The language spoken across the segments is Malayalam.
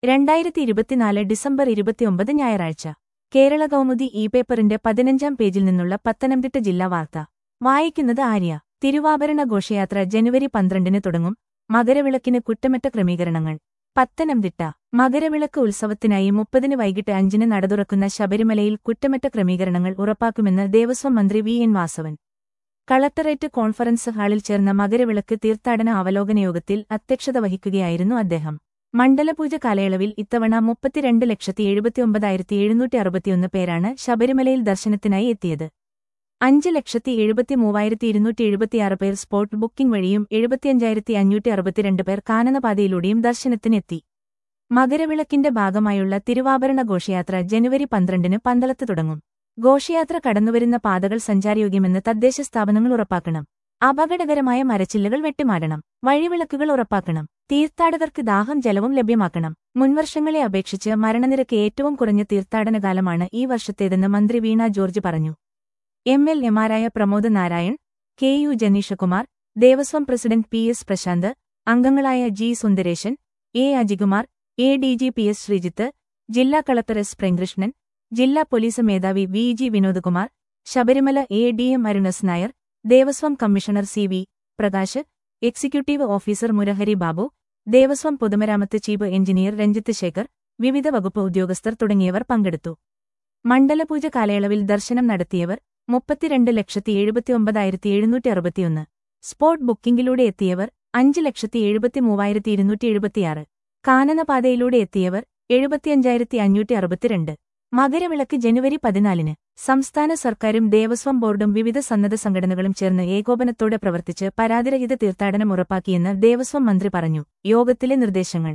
രണ്ടായിരത്തി ഇരുപത്തിനാല് ഡിസംബർ ഇരുപത്തിയൊമ്പത് ഞായറാഴ്ച കേരള കൗമുദി ഇ പേപ്പറിന്റെ പതിനഞ്ചാം പേജിൽ നിന്നുള്ള പത്തനംതിട്ട ജില്ലാ വാർത്ത വായിക്കുന്നത് ആര്യ തിരുവാഭരണ ഘോഷയാത്ര ജനുവരി പന്ത്രണ്ടിന് തുടങ്ങും മകരവിളക്കിന് കുറ്റമറ്റ ക്രമീകരണങ്ങൾ പത്തനംതിട്ട മകരവിളക്ക് ഉത്സവത്തിനായി മുപ്പതിന് വൈകിട്ട് അഞ്ചിന് നടതുറക്കുന്ന ശബരിമലയിൽ കുറ്റമറ്റ ക്രമീകരണങ്ങൾ ഉറപ്പാക്കുമെന്ന് ദേവസ്വം മന്ത്രി V N Vasavan collectorate conference ഹാളിൽ ചേർന്ന മകരവിളക്ക് തീർത്ഥാടന അവലോകന യോഗത്തിൽ അധ്യക്ഷത വഹിക്കുകയായിരുന്നു അദ്ദേഹം മണ്ഡലപൂജ കാലയളവിൽ ഇത്തവണ മുപ്പത്തിരണ്ട് ലക്ഷത്തി എഴുപത്തിയൊമ്പതായിരത്തി എഴുന്നൂറ്റി അറുപത്തിയൊന്ന് പേരാണ് ശബരിമലയിൽ ദർശനത്തിനായി എത്തിയത് അഞ്ച് ലക്ഷത്തി എഴുപത്തി മൂവായിരത്തി ഇരുന്നൂറ്റി എഴുപത്തിയാറ് പേർ സ്പോട്ട് ബുക്കിംഗ് വഴിയും എഴുപത്തിയഞ്ചായിരത്തി അഞ്ഞൂറ്റി അറുപത്തിരണ്ട് പേർ കാനനപാതയിലൂടെയും ദർശനത്തിനെത്തി മകരവിളക്കിന്റെ ഭാഗമായുള്ള തിരുവാഭരണ ഘോഷയാത്ര ജനുവരി പന്ത്രണ്ടിന് പന്തളത്ത് തുടങ്ങും ഘോഷയാത്ര കടന്നുവരുന്ന പാതകൾ സഞ്ചാരയോഗ്യമെന്ന് തദ്ദേശ സ്ഥാപനങ്ങൾ ഉറപ്പാക്കണം അപകടകരമായ മരച്ചില്ലകൾ വെട്ടിമാറണം വഴിവിളക്കുകൾ ഉറപ്പാക്കണം തീർത്ഥാടകർക്ക് ദാഹം ജലവും ലഭ്യമാക്കണം മുൻവർഷങ്ങളെ അപേക്ഷിച്ച് മരണനിരക്ക് ഏറ്റവും കുറഞ്ഞ തീർത്ഥാടനകാലമാണ് ഈ വർഷത്തേതെന്ന് മന്ത്രി വീണ ജോർജ് പറഞ്ഞു എം എൽ എമാരായ Pramod Narayan K U Janeeshkumar Devaswom president P S Prasanth അംഗങ്ങളായ G Sundaresan A Ajikumar A D G P S Sreejith ജില്ലാ കളക്ടർ എസ് പ്രേംകൃഷ്ണൻ ജില്ലാ പോലീസ് മേധാവി V G Vinodkumar Sabarimala A D M Arun S Nair Devaswom commissioner C V Prakash executive officer Murahari Babu Devaswom പൊതുമരാമത്ത് ചീഫ് എഞ്ചിനീയർ രഞ്ജിത്ത് ശേഖർ വിവിധ വകുപ്പ് ഉദ്യോഗസ്ഥർ തുടങ്ങിയവർ പങ്കെടുത്തു മണ്ഡലപൂജ കാലയളവിൽ ദർശനം നടത്തിയവർ മുപ്പത്തിരണ്ട് ലക്ഷത്തി എഴുപത്തിയൊമ്പതായിരത്തി എഴുന്നൂറ്റി അറുപത്തിയൊന്ന് സ്പോട്ട് ബുക്കിംഗിലൂടെ എത്തിയവർ അഞ്ച് ലക്ഷത്തി എഴുപത്തി മൂവായിരത്തി ഇരുന്നൂറ്റി എഴുപത്തിയാറ് കാനനപാതയിലൂടെ എത്തിയവർ എഴുപത്തിയഞ്ചായിരത്തി അഞ്ഞൂറ്റി അറുപത്തിരണ്ട് മകരവിളക്ക് ജനുവരി പതിനാലിന് സംസ്ഥാന സർക്കാരും ദേവസ്വം ബോർഡും വിവിധ സന്നദ്ധ സംഘടനകളും ചേർന്ന് ഏകോപനത്തോടെ പ്രവർത്തിച്ച് പരാതിരഹിത തീർത്ഥാടനം ഉറപ്പാക്കിയെന്ന് ദേവസ്വം മന്ത്രി പറഞ്ഞു യോഗത്തിലെ നിർദ്ദേശങ്ങൾ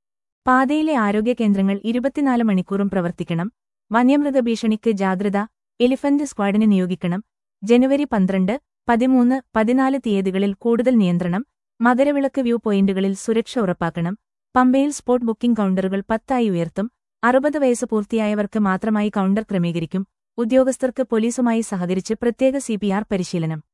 പാതയിലെ ആരോഗ്യ കേന്ദ്രങ്ങൾ ഇരുപത്തിനാല് മണിക്കൂറും പ്രവർത്തിക്കണം വന്യമൃഗഭീഷണിക്ക് ജാഗ്രത എലിഫന്റ് സ്ക്വാഡിനെ നിയോഗിക്കണം ജനുവരി പന്ത്രണ്ട് പതിമൂന്ന് പതിനാല് തീയതികളിൽ കൂടുതൽ നിയന്ത്രണം മകരവിളക്ക് വ്യൂ പോയിന്റുകളിൽ സുരക്ഷ ഉറപ്പാക്കണം പമ്പയിൽ സ്പോട്ട് ബുക്കിംഗ് കൗണ്ടറുകൾ പത്തായി ഉയർത്തും അറുപത് വയസ്സ് പൂർത്തിയായവർക്ക് മാത്രമായി കൗണ്ടർ ക്രമീകരിക്കും ഉദ്യോഗസ്ഥർക്ക് പോലീസുമായി സഹകരിച്ച് പ്രത്യേക സിപിആർ പരിശീലനം